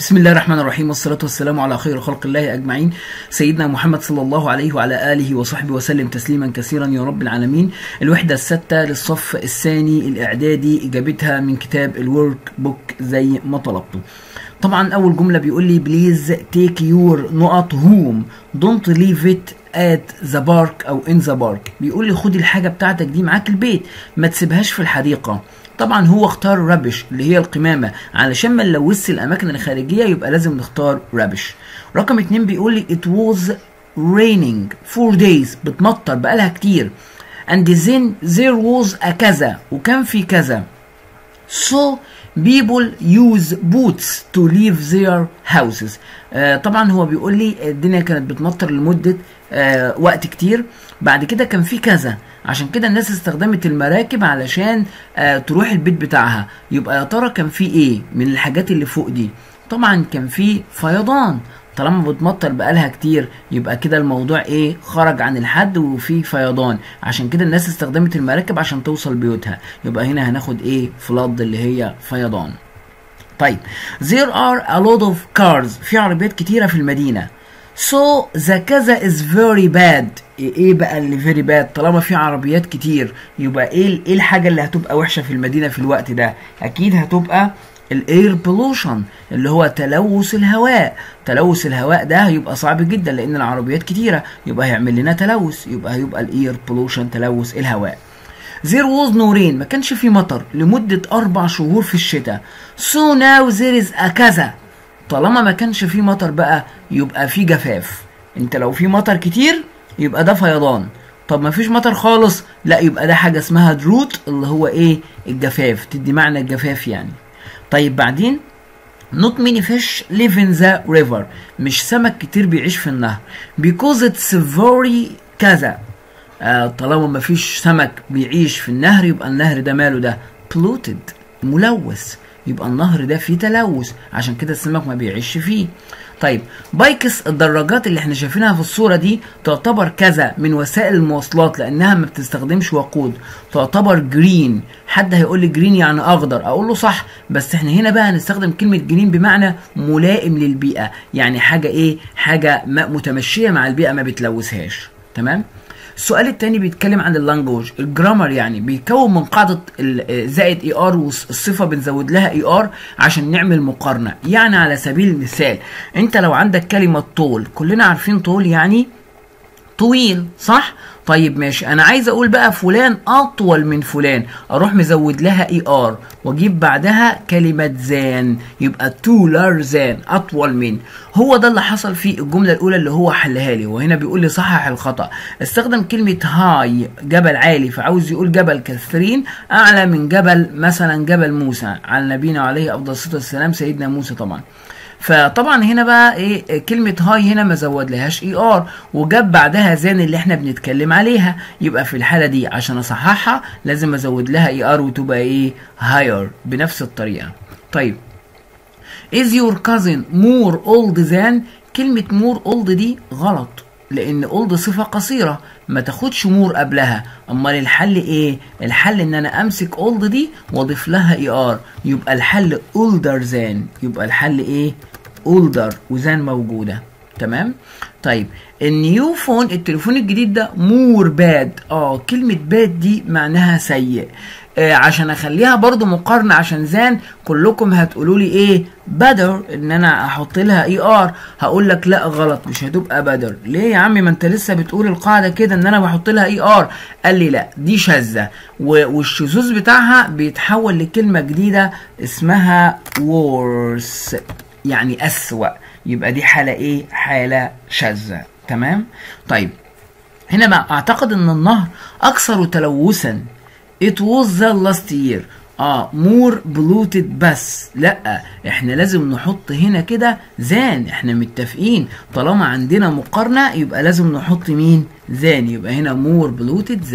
بسم الله الرحمن الرحيم والصلاة والسلام على خير خلق الله أجمعين سيدنا محمد صلى الله عليه وعلى آله وصحبه وسلم تسليما كثيرا يا رب العالمين الوحدة الستة للصف الثاني الإعدادي إجابتها من كتاب الورك بوك زي ما طلبته طبعا أول جملة بيقول لي بليز تيك يور نقط هوم دونت ليف ات ات ذا بارك او ان ذا بارك بيقول لي خد الحاجه بتاعتك دي معاك البيت ما تسيبهاش في الحديقه طبعا هو اختار رابش اللي هي القمامه علشان ما نلوثش الاماكن الخارجيه يبقى لازم نختار رابش رقم اتنين بيقول لي it was raining for days بتمطر بقالها كتير and then there was a كذا وكان في كذا so people use boots to leave their houses آه طبعا هو بيقول لي الدنيا كانت بتمطر لمدة آه وقت كتير بعد كده كان في كذا عشان كده الناس استخدمت المراكب علشان آه تروح البيت بتاعها يبقى يا ترى كان في ايه من الحاجات اللي فوق دي طبعا كان في فيضان طالما بتمطر بقالها كتير يبقى كده الموضوع ايه خرج عن الحد وفي فيضان عشان كده الناس استخدمت المراكب عشان توصل بيوتها يبقى هنا هناخد ايه فلاد اللي هي فيضان طيب there are a lot of cars في عربيات كتيرة في المدينة so the كذا is very bad ايه بقى اللي very bad طالما في عربيات كتير يبقى ايه ايه الحاجة اللي هتبقى وحشة في المدينة في الوقت ده اكيد هتبقى الاير بولوشن اللي هو تلوث الهواء تلوث الهواء ده هيبقى صعب جدا لان العربيات كتيره يبقى هيعمل لنا تلوث يبقى هيبقى الاير بولوشن تلوث الهواء There was no rain ما كانش في مطر لمدة أربع شهور في الشتاء So now there is a كذا طالما ما كانش في مطر بقى يبقى في جفاف انت لو في مطر كتير يبقى ده فيضان طب ما فيش مطر خالص لا يبقى ده حاجة اسمها دروت اللي هو ايه الجفاف تدي معنى الجفاف يعني طيب بعدين not many fish live in the river مش سمك كتير بيعيش في النهر because it's very كذا آه طالما ما فيش سمك بيعيش في النهر يبقى النهر ده ماله ده polluted ملوث يبقى النهر ده فيه تلوث عشان كده السمك ما بيعيش فيه طيب بايكس الدراجات اللي احنا شايفينها في الصوره دي تعتبر كذا من وسائل المواصلات لانها ما بتستخدمش وقود تعتبر جرين حد هيقول لي جرين يعني اخضر اقول له صح بس احنا هنا بقى هنستخدم كلمه جرين بمعنى ملائم للبيئه يعني حاجه ايه حاجه متمشيه مع البيئه ما بتلوثهاش تمام السؤال التاني بيتكلم عن اللانجوج الجرامر يعني بيتكون من قاعدة زائد اي ار والصفة بنزود لها اي ار عشان نعمل مقارنة يعني على سبيل المثال انت لو عندك كلمة طول كلنا عارفين طول يعني طويل صح طيب ماشي انا عايز اقول بقى فلان اطول من فلان اروح مزود لها اي ار واجيب بعدها كلمة زان يبقى تولر زان اطول من هو ده اللي حصل في الجملة الاولى اللي هو حلها لي وهنا بيقول لي صحح الخطأ استخدم كلمة هاي جبل عالي فعاوز يقول جبل كثرين اعلى من جبل مثلا جبل موسى على نبينا عليه افضل الصلاة والسلام سيدنا موسى طبعا فطبعا هنا بقى ايه كلمة هاي هنا ما زود لهاش اي ار وجاب بعدها زان اللي احنا بنتكلم عليها يبقى في الحالة دي عشان اصححها لازم ازود لها اي ار وتبقى ايه هاير بنفس الطريقة طيب is your cousin more old than كلمة more old دي غلط لان old صفة قصيرة ما تاخدش مور قبلها امال الحل ايه الحل ان انا امسك old دي واضيف لها اي ار يبقى الحل older than يبقى الحل ايه older وزان موجودة تمام طيب النيو فون التليفون الجديد ده مور باد اه كلمة باد دي معناها سيء آه عشان اخليها برضو مقارنة عشان زان كلكم هتقولوا لي ايه بدر ان انا احط لها اي ار هقول لك لا غلط مش هتبقى بدر ليه يا عمي ما انت لسه بتقول القاعدة كده ان انا بحط لها اي ار قال لي لا دي شاذة والشذوذ بتاعها بيتحول لكلمة جديدة اسمها worse يعني اسوأ يبقى دي حالة ايه حالة شاذة تمام طيب هنا بقى اعتقد ان النهر اكثر تلوثا it was the last year اه مور بلوتد بس لا احنا لازم نحط هنا كده زان احنا متفقين طالما عندنا مقارنة يبقى لازم نحط مين زان يبقى هنا مور بلوتد زان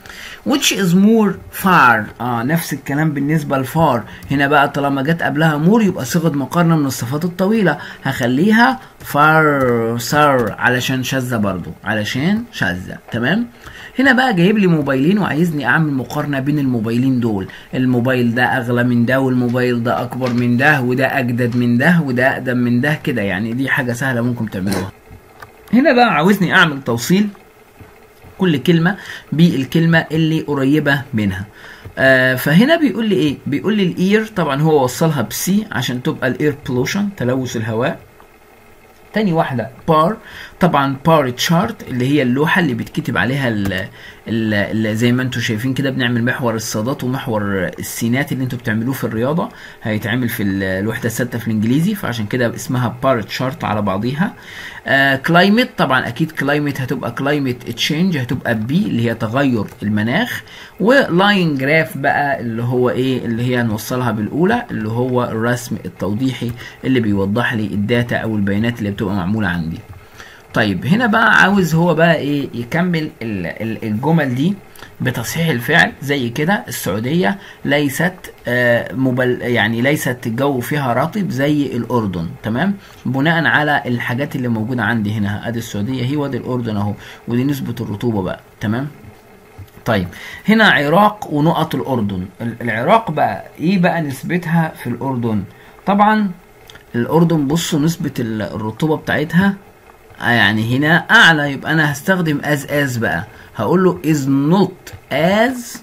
which is more far اه نفس الكلام بالنسبة لفار هنا بقى طالما جت قبلها مور يبقى صيغة مقارنة من الصفات الطويلة هخليها far sar علشان شاذة برضو علشان شاذة تمام هنا بقى جايب لي موبايلين وعايزني اعمل مقارنة بين الموبايلين دول الموبايل ده اغلى من ده والموبايل ده اكبر من ده وده اجدد من ده وده اقدم من ده كده يعني دي حاجة سهلة ممكن تعملوها هنا بقى عاوزني اعمل توصيل كل كلمه بالكلمه اللي قريبه منها آه فهنا بيقول لي ايه بيقول لي الاير طبعا هو وصلها بسي عشان تبقى الاير بولوشن تلوث الهواء تاني واحدة بار طبعا بار تشارت اللي هي اللوحة اللي بيتكتب عليها ال ال ال زي ما انتم شايفين كده بنعمل محور الصادات ومحور السينات اللي انتم بتعملوه في الرياضة هيتعمل في الوحدة الستة في الانجليزي فعشان كده اسمها بار تشارت على بعضيها كلايمت آه طبعا اكيد كلايمت هتبقى كلايمت تشينج هتبقى بي اللي هي تغير المناخ ولاين جراف بقى اللي هو ايه اللي هي هنوصلها بالاولى اللي هو الرسم التوضيحي اللي بيوضح لي الداتا او البيانات اللي بتبقى معمولة عندي طيب هنا بقى عاوز هو بقى ايه يكمل الجمل دي بتصحيح الفعل زي كده السعودية ليست آه مبل يعني ليست الجو فيها رطب زي الأردن تمام بناء على الحاجات اللي موجودة عندي هنا ادي السعودية هي وادي الأردن اهو ودي نسبة الرطوبة بقى تمام طيب هنا عراق ونقط الأردن العراق بقى ايه بقى نسبتها في الأردن طبعا الأردن بصوا نسبة الرطوبة بتاعتها يعني هنا اعلى يبقى انا هستخدم as as بقى هقول له is not as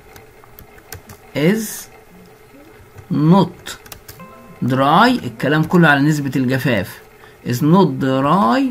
is not dry الكلام كله على نسبة الجفاف is not dry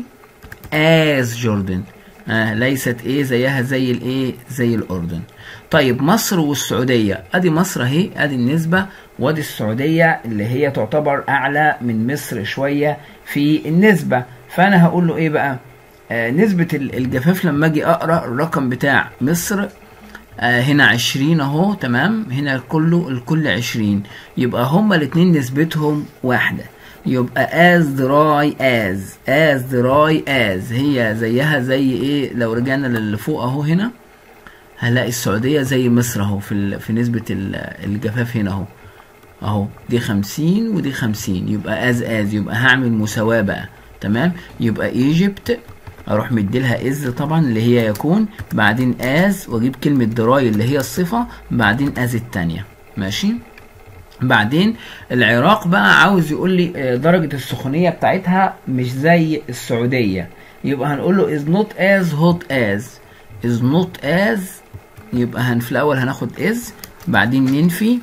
as Jordan آه ليست ايه زيها زي الايه زي الاردن طيب مصر والسعوديه ادي مصر اهي ادي النسبه وادي السعوديه اللي هي تعتبر اعلى من مصر شويه في النسبه فانا هقول له ايه بقى آه نسبة الجفاف لما اجي اقرا الرقم بتاع مصر آه هنا عشرين اهو تمام هنا كله الكل عشرين يبقى هما الاتنين نسبتهم واحدة يبقى as dry as as dry as هي زيها زي ايه لو رجعنا للي فوق اهو هنا هنلاقي السعودية زي مصر اهو في, في نسبة الجفاف هنا اهو اهو دي خمسين ودي خمسين يبقى as as يبقى هعمل مساواة بقى تمام يبقى ايجيبت اروح مديلها از طبعا اللي هي يكون بعدين از واجيب كلمة دراي اللي هي الصفة بعدين از التانية ماشي بعدين العراق بقى عاوز يقول لي درجة السخونية بتاعتها مش زي السعودية يبقى هنقول له is not as hot as is not as يبقى هن في الأول هناخد is بعدين ننفي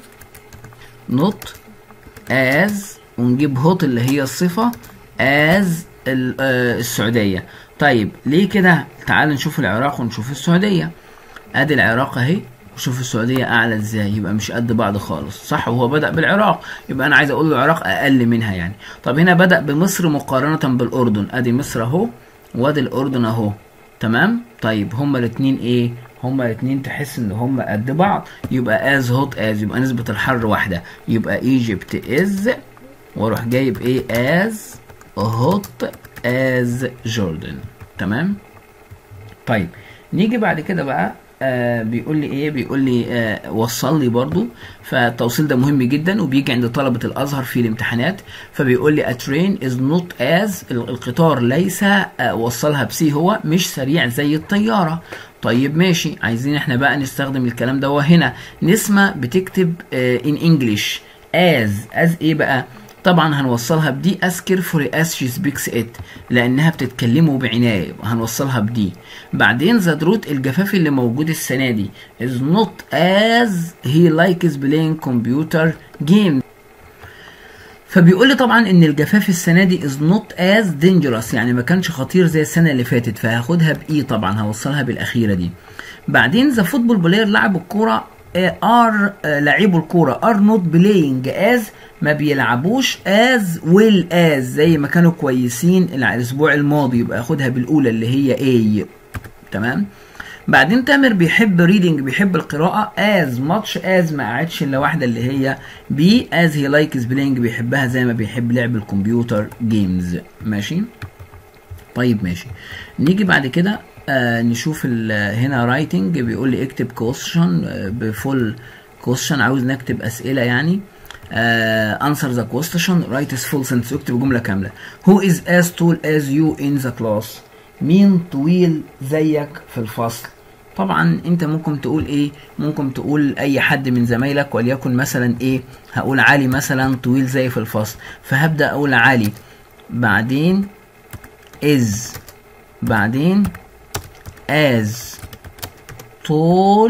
not as ونجيب hot اللي هي الصفة as السعودية طيب ليه كده تعال نشوف العراق ونشوف السعودية ادي العراق اهي وشوف السعودية اعلى ازاي يبقى مش قد بعض خالص صح وهو بدأ بالعراق يبقى انا عايز اقول له العراق اقل منها يعني طب هنا بدأ بمصر مقارنة بالاردن ادي مصر اهو وادي الاردن اهو تمام طيب هما الاتنين ايه هما الاتنين تحس ان هما قد بعض يبقى as hot as يبقى نسبة الحر واحدة يبقى Egypt is واروح جايب ايه as hot as Jordan تمام طيب نيجي بعد كده بقى آه بيقول لي ايه بيقول لي آه وصل لي برضو فالتوصيل ده مهم جدا وبيجي عند طلبة الازهر في الامتحانات فبيقول لي a train is not as القطار ليس آه وصلها بسي هو مش سريع زي الطيارة طيب ماشي عايزين احنا بقى نستخدم الكلام ده وهنا نسمة بتكتب آه in English as as ايه بقى طبعا هنوصلها بدي اسكر فور اس شي سبيكس ات لانها بتتكلمه بعنايه يبقى هنوصلها بدي بعدين زدروت الجفاف اللي موجود السنه دي is not as he likes playing computer game فبيقول لي طبعا ان الجفاف السنه دي is not as dangerous يعني ما كانش خطير زي السنه اللي فاتت فهاخدها باي طبعا هوصلها بالاخيره دي بعدين ذا فوتبول بلاير لاعب الكوره ار لاعبو الكوره ار نوت بلاينج از ما بيلعبوش از ويل از زي ما كانوا كويسين الاسبوع الماضي يبقى اخدها بالاولى اللي هي اي تمام بعدين تامر بيحب ريدنج بيحب القراءة از ماتش از ما قعدش الا واحدة اللي هي بي از هي لايكس بلاينج بيحبها زي ما بيحب لعب الكمبيوتر جيمز ماشي طيب ماشي نيجي بعد كده آه نشوف ال- هنا رايتنج بيقول لي اكتب كويشن بفول كويشن عاوز نكتب اسئله يعني آه answer the question write a full sentence اكتب جمله كامله who is as tall as you in the class مين طويل زيك في الفصل طبعا انت ممكن تقول ايه ممكن تقول اي حد من زمايلك وليكن مثلا ايه هقول علي مثلا طويل زي في الفصل فهبدا اقول علي بعدين is بعدين as tall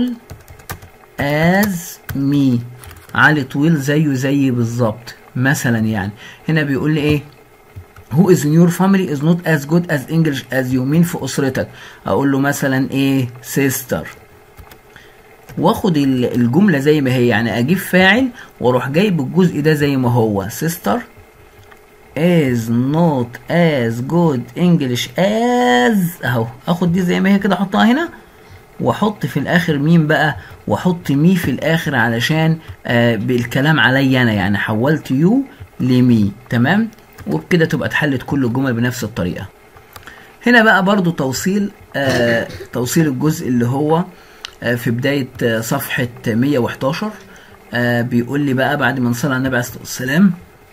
as me علي طويل زيه زيي بالظبط مثلا يعني هنا بيقول لي ايه who is in your family is not as good as English as you مين في أسرتك أقول له مثلا إيه sister واخد ال- الجملة زي ما هي يعني أجيب فاعل وأروح جايب الجزء ده زي ما هو sister is not as good English as أهو أخد دي زي ما هي كده أحطها هنا واحط في الاخر مين بقى واحط مي في الاخر علشان آه بالكلام عليا انا يعني حولت يو لمي تمام وبكده تبقى اتحلت كل الجمل بنفس الطريقه هنا بقى برضو توصيل آه توصيل الجزء اللي هو آه في بدايه آه صفحه 111 آه بيقول لي بقى بعد ما نصلي على النبي عليه الصلاه والسلام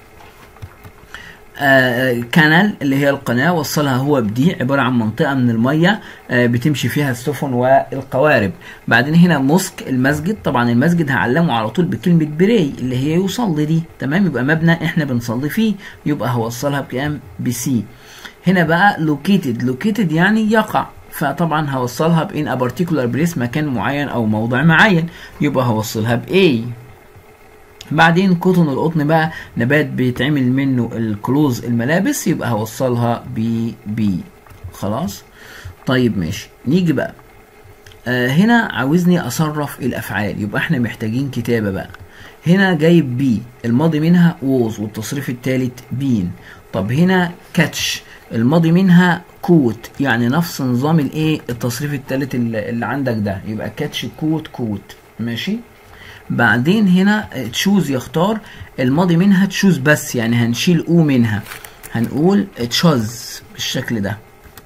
آه، كانال اللي هي القناة وصلها هو بدي عبارة عن منطقة من المية آه، بتمشي فيها السفن والقوارب بعدين هنا موسك المسجد طبعا المسجد هعلمه على طول بكلمة بري اللي هي يصلي دي تمام يبقى مبنى احنا بنصلي فيه يبقى هوصلها بكام بسي هنا بقى located located يعني يقع فطبعا هوصلها بإن a particular place مكان معين أو موضع معين يبقى هوصلها ب A بعدين كوتون القطن بقى نبات بيتعمل منه الكلوز الملابس يبقى هوصلها ب بي خلاص طيب ماشي نيجي بقى آه هنا عاوزني اصرف الافعال يبقى احنا محتاجين كتابه بقى هنا جايب بي الماضي منها ووز والتصريف الثالث بين طب هنا كاتش الماضي منها كوت يعني نفس نظام الايه التصريف الثالث اللي اللي عندك ده يبقى كاتش كوت كوت ماشي بعدين هنا تشوز يختار الماضي منها تشوز بس يعني هنشيل او منها هنقول تشوز بالشكل ده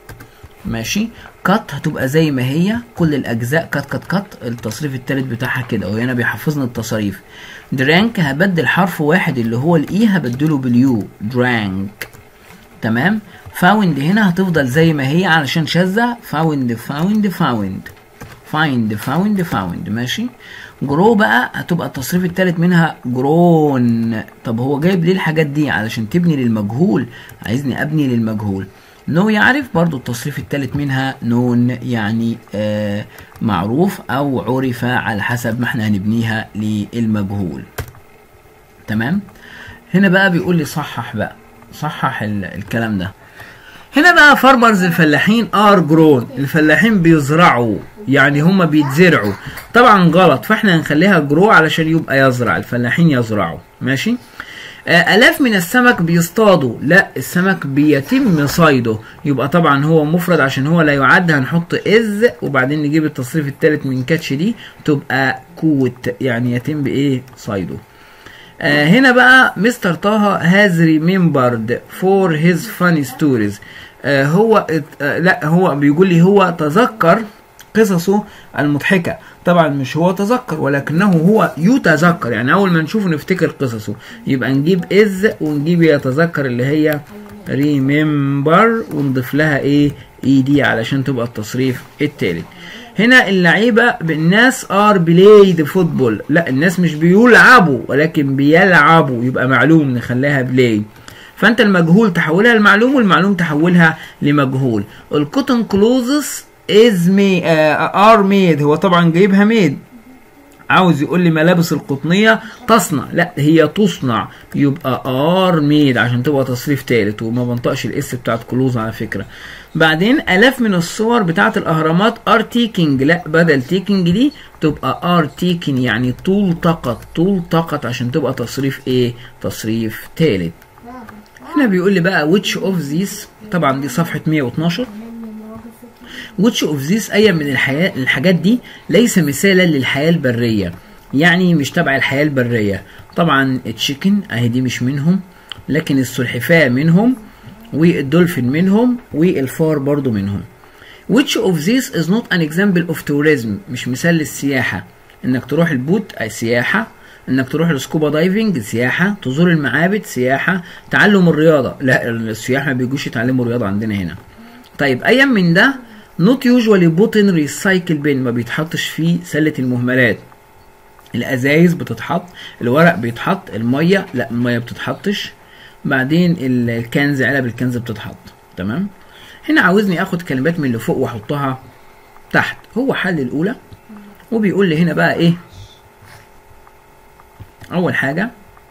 ماشي كات هتبقى زي ما هي كل الاجزاء كات كات كات التصريف التالت بتاعها كده وهنا بيحفظنا التصاريف درانك هبدل حرف واحد اللي هو الاي هبدله باليو درانك تمام فاوند هنا هتفضل زي ما هي علشان شاذة فاوند فاوند فاوند فايند فاوند فاوند ماشي جرو بقى هتبقى التصريف التالت منها جرون طب هو جايب ليه الحاجات دي علشان تبني للمجهول عايزني ابني للمجهول نو يعرف برضو التصريف التالت منها نون يعني آه معروف او عرف على حسب ما احنا هنبنيها للمجهول تمام هنا بقى بيقول لي صحح بقى صحح ال- الكلام ده هنا بقى فارمرز الفلاحين ار جرون الفلاحين بيزرعوا يعني هما بيتزرعوا طبعا غلط فاحنا هنخليها جرو علشان يبقى يزرع الفلاحين يزرعوا ماشي آه، آلاف من السمك بيصطادوا لا السمك بيتم صيده يبقى طبعا هو مفرد عشان هو لا يعد هنحط إز وبعدين نجيب التصريف الثالث من كاتش دي تبقى كوت يعني يتم بإيه صيده آه هنا بقى مستر طه has remembered for his funny stories آه هو ات- آه لا هو بيقول لي هو تذكر قصصه المضحكة طبعا مش هو تذكر ولكنه هو يتذكر يعني أول ما نشوفه نفتكر قصصه يبقى نجيب إز ونجيب يتذكر اللي هي remember ونضيف لها ايه اي دي علشان تبقى التصريف التالت هنا اللعيبه الناس ار بلايد فوتبول لا الناس مش بيلعبوا ولكن بيلعبوا يبقى معلوم نخليها بلاي فانت المجهول تحولها لمعلوم والمعلوم تحولها لمجهول الكوتن كلوزس از مي ار ميد هو طبعا جايبها ميد عاوز يقول لي ملابس القطنية تصنع لا هي تصنع يبقى ار ميد عشان تبقى تصريف تالت وما بنطقش الاس بتاعت كلوز على فكرة بعدين الاف من الصور بتاعت الاهرامات ار تيكينج لا بدل تيكينج دي تبقى ار تيكن يعني تلتقط تلتقط عشان تبقى تصريف ايه تصريف تالت هنا بيقول لي بقى which of these طبعا دي صفحة 112 which of these أي من الحياة الحاجات دي ليس مثالا للحياة البرية يعني مش تبع الحياة البرية طبعا التشيكن اهي دي مش منهم لكن السلحفاة منهم والدولفين منهم والفار برضو منهم which of these is not an example of tourism مش مثال للسياحة انك تروح البوت أي سياحة انك تروح السكوبا دايفنج سياحة تزور المعابد سياحة تعلم الرياضة لا السياح ما بيجوش يتعلموا رياضة عندنا هنا طيب ايا من ده not usually put in recycle bin ما بيتحطش في سلة المهملات الازايز بتتحط الورق بيتحط الميه لا الميه بتتحطش بعدين ال- الكنز علب الكنز بتتحط تمام هنا عاوزني اخد كلمات من اللي فوق واحطها تحت هو حل الاولى وبيقول لي هنا بقى ايه اول حاجه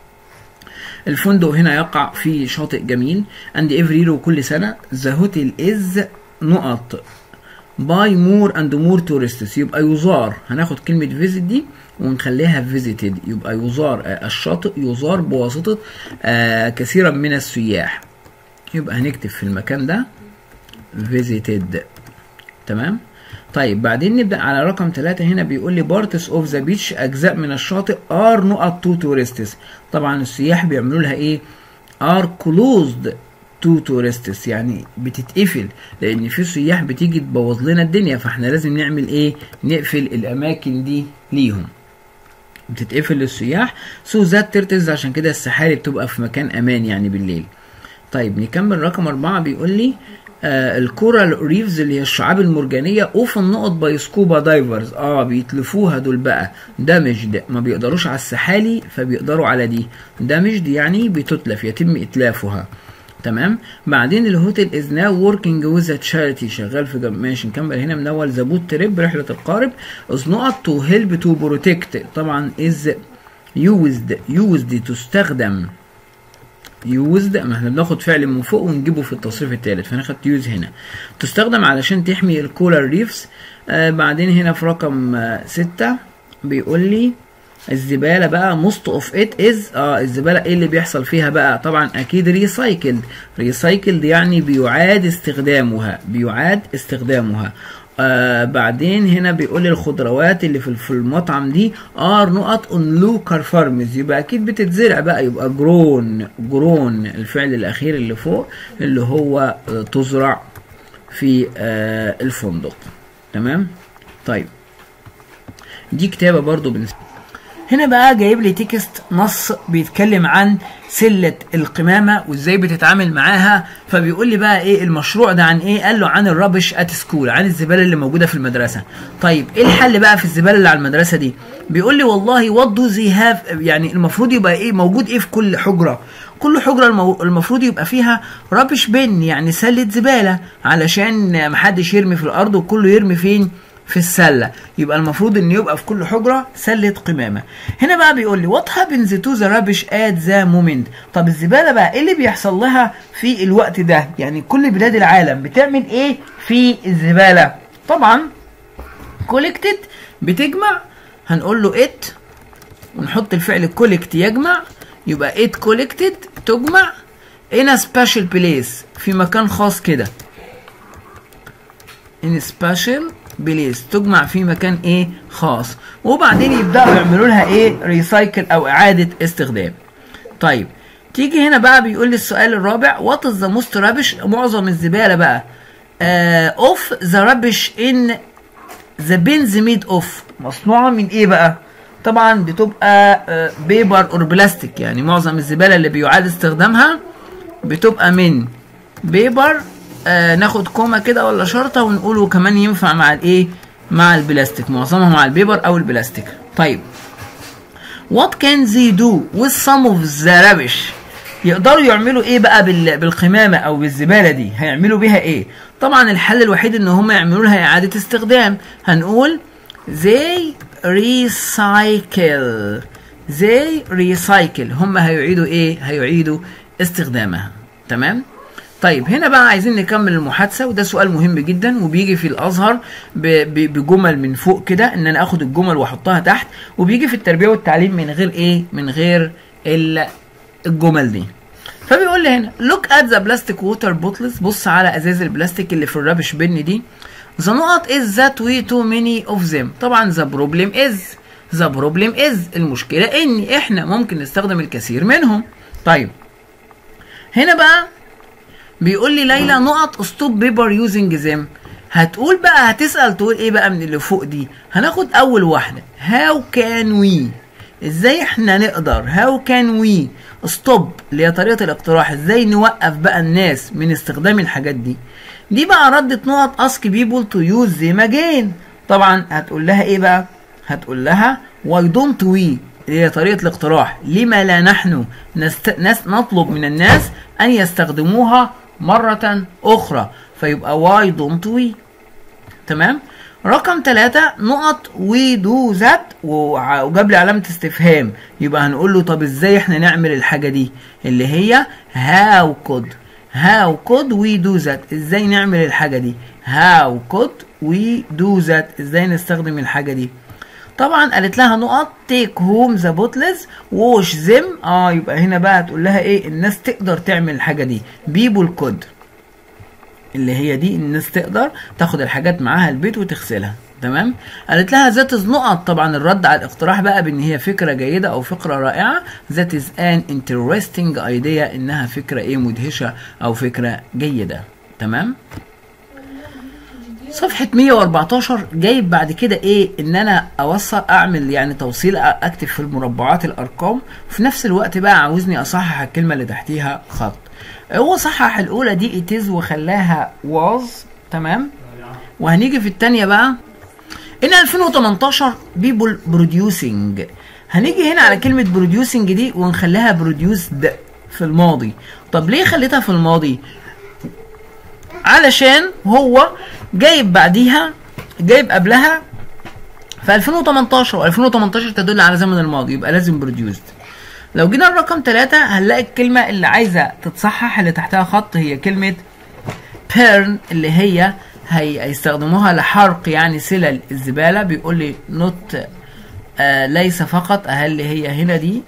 الفندق هنا يقع في شاطئ جميل and every year وكل سنه the hotel is نقط باي مور اند مور tourists يبقى يزار هناخد كلمة فيزيت دي ونخليها فيزيتد يبقى يزار آه، الشاطئ يزار بواسطة آه كثيرا من السياح يبقى هنكتب في المكان ده visited تمام طيب بعدين نبدأ على رقم ثلاثة هنا بيقول لي بارتس اوف ذا بيتش أجزاء من الشاطئ ار نقط تو تورستس طبعا السياح بيعملوا لها ايه ار كلوزد تو تورستس يعني بتتقفل لان في سياح بتيجي تبوظ لنا الدنيا فاحنا لازم نعمل ايه نقفل الاماكن دي ليهم بتتقفل للسياح سو ذات ترتز عشان كده السحاري بتبقى في مكان امان يعني بالليل طيب نكمل رقم أربعة بيقول لي آه الكورال ريفز اللي هي الشعاب المرجانية اوف النقط باي سكوبا دايفرز اه بيتلفوها دول بقى دامجد ما بيقدروش على السحالي فبيقدروا على دي دامجد يعني بتتلف يتم اتلافها تمام بعدين الهوتيل از ناو وركينج ويز تشاريتي شغال في جم... ماشي نكمل هنا من اول زبوت تريب رحله القارب از نقط تو هيلب تو بروتكت طبعا از يوزد يوزد تستخدم يوزد ما احنا بناخد فعل من فوق ونجيبه في التصريف الثالث فانا خدت يوز هنا تستخدم علشان تحمي الكولار ريفز آه بعدين هنا في رقم آه ستة بيقول لي الزبالة بقى most of it is اه الزبالة ايه اللي بيحصل فيها بقى طبعا اكيد ريسايكلد ريسايكلد يعني بيعاد استخدامها بيعاد استخدامها آه بعدين هنا بيقول لي الخضروات اللي في في المطعم دي ار نقط اون لوكر فارمز يبقى اكيد بتتزرع بقى يبقى جرون جرون الفعل الاخير اللي فوق اللي هو آه تزرع في آه الفندق تمام طيب دي كتابه برضو بالنسبه هنا بقى جايب لي تكست نص بيتكلم عن سلة القمامة وازاي بتتعامل معاها فبيقول لي بقى ايه المشروع ده عن ايه قال له عن الربش ات سكول عن الزبالة اللي موجودة في المدرسة طيب ايه الحل بقى في الزبالة اللي على المدرسة دي بيقول لي والله وات دو زي هاف يعني المفروض يبقى ايه موجود ايه في كل حجرة كل حجرة المو... المفروض يبقى فيها رابش بن يعني سلة زبالة علشان محدش يرمي في الارض وكله يرمي فين في السلة يبقى المفروض ان يبقى في كل حجرة سلة قمامة هنا بقى بيقول لي what happens to the rubbish at the moment طب الزبالة بقى ايه اللي بيحصل لها في الوقت ده يعني كل بلاد العالم بتعمل ايه في الزبالة طبعا collected بتجمع هنقول له it ونحط الفعل collect يجمع يبقى it collected تجمع in a special place في مكان خاص كده in special بليس تجمع في مكان ايه خاص وبعدين يبداوا يعملوا لها ايه ريسايكل او اعاده استخدام طيب تيجي هنا بقى بيقول لي السؤال الرابع وات از ذا موست رابش معظم الزباله بقى اوف ذا رابش ان ذا بينز ميد اوف مصنوعه من ايه بقى طبعا بتبقى بيبر اور بلاستيك يعني معظم الزباله اللي بيعاد استخدامها بتبقى من بيبر آه ناخد كومة كده ولا شرطة ونقوله كمان ينفع مع الايه مع البلاستيك معظمها مع البيبر او البلاستيك طيب what can they do with some of the rubbish يقدروا يعملوا ايه بقى بال... بالقمامة او بالزبالة دي هيعملوا بيها ايه طبعا الحل الوحيد ان هم يعملوا لها اعادة استخدام هنقول they recycle they recycle هم هيعيدوا ايه هيعيدوا استخدامها تمام طيب هنا بقى عايزين نكمل المحادثه وده سؤال مهم جدا وبيجي في الازهر بجمل من فوق كده ان انا اخد الجمل واحطها تحت وبيجي في التربيه والتعليم من غير ايه من غير الجمل دي فبيقول لي هنا look at the plastic water bottles بص على ازاز البلاستيك اللي في الرابش بن دي the نقط is that we too many of them طبعا the problem is the problem is المشكله ان احنا ممكن نستخدم الكثير منهم طيب هنا بقى بيقول لي ليلى نقط ستوب بيبر يوزنج زم هتقول بقى هتسأل تقول ايه بقى من اللي فوق دي هناخد اول واحدة how can we ازاي احنا نقدر how can we stop اللي هي طريقة الاقتراح ازاي نوقف بقى الناس من استخدام الحاجات دي دي بقى ردة نقط ask people to use them again طبعا هتقول لها ايه بقى هتقول لها why don't we اللي هي طريقة الاقتراح لما لا نحن نست... نس... نطلب من الناس أن يستخدموها مرة أخرى فيبقى why don't we تمام رقم ثلاثة نقط we do that وع- وجاب لي علامة استفهام يبقى هنقول له طب ازاي احنا نعمل الحاجة دي اللي هي how could how could we do that ازاي نعمل الحاجة دي how could we do that ازاي نستخدم الحاجة دي طبعا قالت لها نقط take home the bottles wash them اه يبقى هنا بقى هتقول لها ايه الناس تقدر تعمل الحاجة دي people could اللي هي دي الناس تقدر تاخد الحاجات معاها البيت وتغسلها تمام قالت لها ذات نقط طبعا الرد على الاقتراح بقى بان هي فكره جيده او فكره رائعه ذات از ان interesting idea انها فكره ايه مدهشه او فكره جيده تمام صفحة 114 جايب بعد كده ايه ان انا اوصل اعمل يعني توصيل اكتب في المربعات الارقام وفي نفس الوقت بقى عاوزني اصحح الكلمة اللي تحتيها خط هو صحح الاولى دي اتز وخلاها was تمام وهنيجي في التانية بقى ان 2018 بيبول بروديوسنج هنيجي هنا على كلمة بروديوسنج دي ونخليها بروديوسد في الماضي طب ليه خليتها في الماضي علشان هو جايب بعديها جايب قبلها في 2018 و2018 تدل على زمن الماضي يبقى لازم بروديوسد لو جينا الرقم 3 هنلاقي الكلمة اللي عايزة تتصحح اللي تحتها خط هي كلمة بيرن اللي هي هي هيستخدموها لحرق يعني سلل الزبالة بيقول لي نوت آه ليس فقط هل هي هنا دي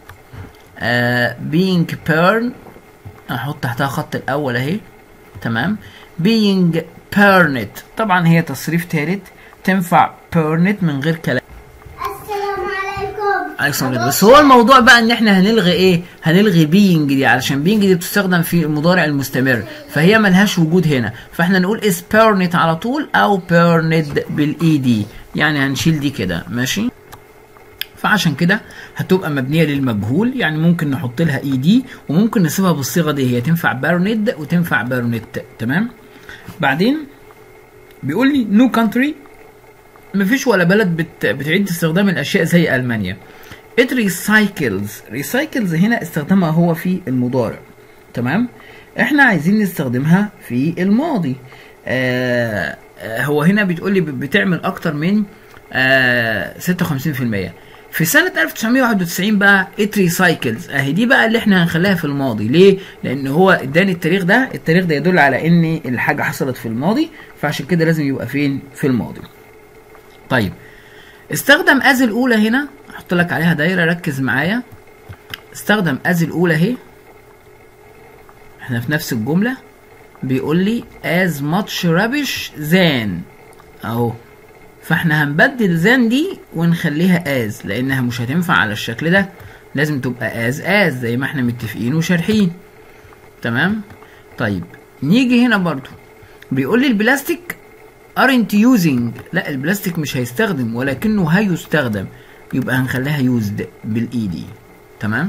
آه being burn احط تحتها خط الاول اهي تمام being burned طبعا هي تصريف ثالث تنفع burned من غير كلام السلام عليكم عليكم السلام بس هو الموضوع بقى ان احنا هنلغي ايه هنلغي being دي علشان being دي بتستخدم في المضارع المستمر فهي ملهاش وجود هنا فاحنا نقول is burned على طول او burned بالاي دي يعني هنشيل دي كده ماشي فعشان كده هتبقى مبنيه للمجهول يعني ممكن نحط لها اي دي وممكن نسيبها بالصيغه دي هي تنفع بارند وتنفع بارنت تمام بعدين بيقول لي نو كانتري مفيش ولا بلد بت... بتعيد استخدام الاشياء زي المانيا it recycles recycles هنا استخدامها هو في المضارع تمام احنا عايزين نستخدمها في الماضي آه آه، هو هنا بتقول لي بتعمل اكتر من آه 56% في سنة 1991 بقى ات ريسايكلز اهي دي بقى اللي احنا هنخليها في الماضي ليه؟ لان هو اداني التاريخ ده التاريخ ده يدل على ان الحاجة حصلت في الماضي فعشان كده لازم يبقى فين؟ في الماضي. طيب استخدم از الاولى هنا احط لك عليها دايرة ركز معايا استخدم از الاولى اهي احنا في نفس الجملة بيقول لي as much rubbish than اهو فاحنا هنبدل زان دي ونخليها از لانها مش هتنفع على الشكل ده لازم تبقى از از زي ما احنا متفقين وشارحين تمام طيب نيجي هنا برضو بيقول لي البلاستيك aren't using لا البلاستيك مش هيستخدم ولكنه هيستخدم يبقى هنخليها used بالاي دي تمام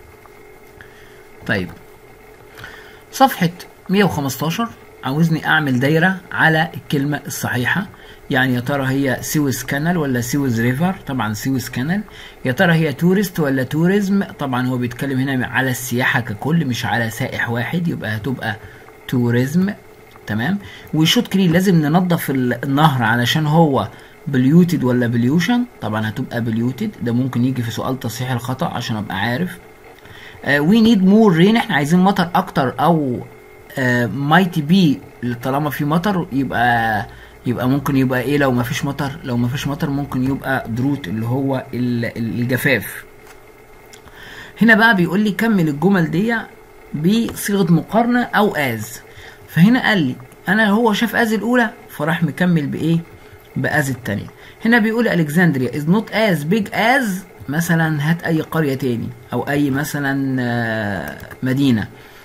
طيب صفحة 115 عاوزني اعمل دايرة على الكلمة الصحيحة يعني يا ترى هي سويس كانال ولا سويس ريفر طبعا سويس كانال يا ترى هي تورست ولا توريزم طبعا هو بيتكلم هنا على السياحة ككل مش على سائح واحد يبقى هتبقى توريزم تمام وشوت كلين لازم ننظف ال- النهر علشان هو بليوتد ولا بليوشن طبعا هتبقى بليوتد ده ممكن يجي في سؤال تصحيح الخطأ عشان ابقى عارف وي نيد مور رين احنا عايزين مطر اكتر او مايتي بي طالما في مطر يبقى يبقى ممكن يبقى ايه لو ما فيش مطر لو ما فيش مطر ممكن يبقى دروت اللي هو ال- ال- الجفاف هنا بقى بيقول لي كمل الجمل دي بصيغه مقارنه او از فهنا قال لي انا هو شاف از الاولى فراح مكمل بايه باز التانية هنا بيقول الكسندريا از نوت از بيج از مثلا هات اي قريه تاني او اي مثلا آه، مدينه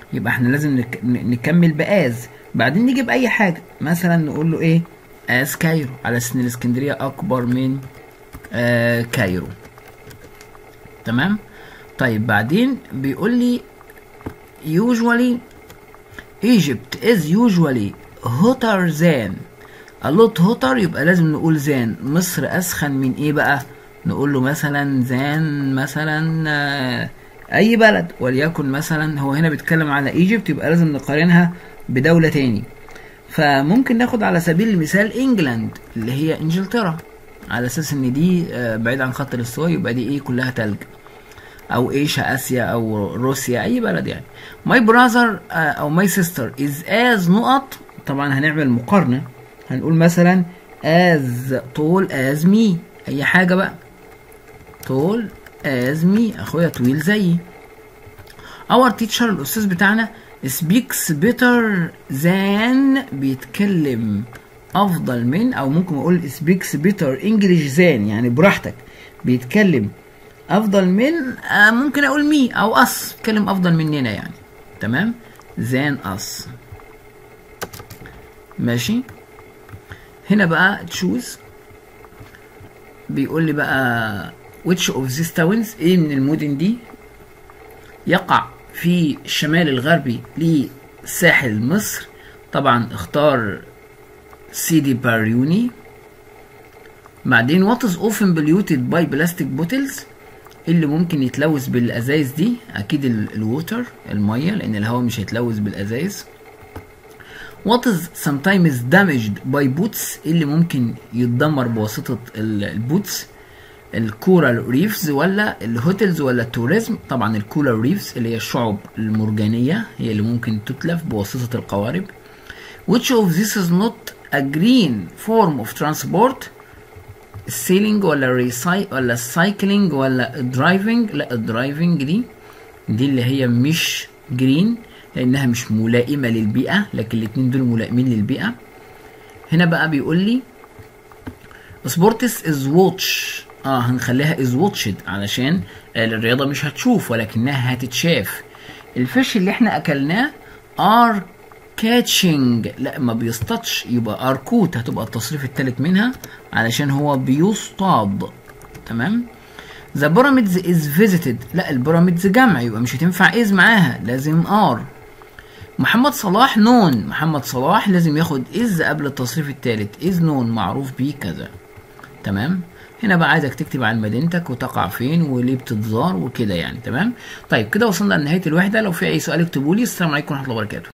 يبقى احنا لازم نك... ن- نكمل باز بعدين نجيب اي حاجه مثلا نقول له ايه از كايرو على اساس ان الاسكندريه اكبر من آه كايرو تمام طيب بعدين بيقول لي usually Egypt is usually hotter than a lot hotter يبقى لازم نقول than مصر أسخن من إيه بقى؟ نقول له مثلا than مثلا آه، أي بلد وليكن مثلا هو هنا بيتكلم على Egypt يبقى لازم نقارنها بدولة تاني فممكن ناخد على سبيل المثال انجلاند اللي هي انجلترا على اساس ان دي آه، بعيد عن خط الاستواء يبقى دي ايه كلها تلج او ايشا اسيا او روسيا اي بلد يعني ماي براذر او ماي سيستر از از نقط طبعا هنعمل مقارنه هنقول مثلا از طول از مي اي حاجه بقى طول از مي اخويا طويل زيي اور تيتشر الاستاذ بتاعنا speaks better than بيتكلم افضل من او ممكن اقول speaks better English than يعني براحتك بيتكلم افضل من آه ممكن اقول مي او اس بيتكلم افضل مننا يعني تمام than us ماشي هنا بقى تشوز بيقول لي بقى which of these towns ايه من المدن دي يقع في الشمال الغربي لساحل مصر طبعا اختار سيدي باريوني بعدين what is often polluted by plastic bottles اللي ممكن يتلوث بالازايز دي اكيد ال- الووتر الميه لان الهواء مش هيتلوث بالازايز what is sometimes damaged by boots اللي ممكن يتدمر بواسطه ال- البوتس الكورال ريفز ولا الهوتلز ولا التوريزم طبعا الكورال ريفز اللي هي الشعب المرجانيه هي اللي ممكن تتلف بواسطه القوارب which of this is not a green form of transport السيلينج ولا الريساي ولا السايكلينج ولا الدرايفنج لا الدرايفنج دي دي اللي هي مش جرين لانها مش ملائمه للبيئه لكن الاتنين دول ملائمين للبيئه هنا بقى بيقول لي سبورتس از واتش اه هنخليها از واتشد علشان آه، الرياضه مش هتشوف ولكنها هتتشاف الفيش اللي احنا اكلناه ار كاتشنج لا ما بيصطادش يبقى اركوت هتبقى التصريف الثالث منها علشان هو بيصطاد تمام ذا بيراميدز از فيزيتد لا البيراميدز جمع يبقى مش هتنفع از معاها لازم ار محمد صلاح نون محمد صلاح لازم ياخد از قبل التصريف الثالث از نون معروف بيه كذا تمام هنا بقى عايزك تكتب عن مدينتك وتقع فين وليه بتتزار وكده يعني تمام طيب كده وصلنا لنهايه الوحده لو في اي سؤال اكتبوا لي السلام عليكم ورحمه الله وبركاته